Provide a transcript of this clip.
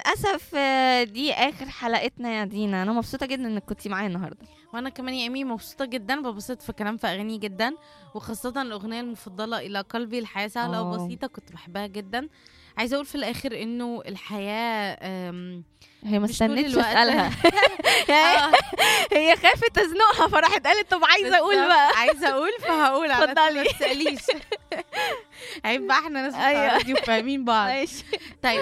وللاسف آه، دي اخر حلقتنا يا دينا انا مبسوطه جدا انك كنتي معايا النهارده وانا كمان يا ايمي مبسوطه جدا ببسط في كلام في اغاني جدا وخاصه الاغنيه المفضله الى قلبي الحياه سهله آه. وبسيطه كنت بحبها جدا عايزه اقول في الاخر انه الحياه أم، هي ما مش طول استنتش الوقت. اسالها آه، هي خافت تزنقها فراحت قالت طب عايزه اقول بالظبط. بقى عايزه اقول فهقول على طول، اتفضلي. ما تساليش عيب بقى احنا ناس أيوة. أيوة. فاهمين بعض ماشي طيب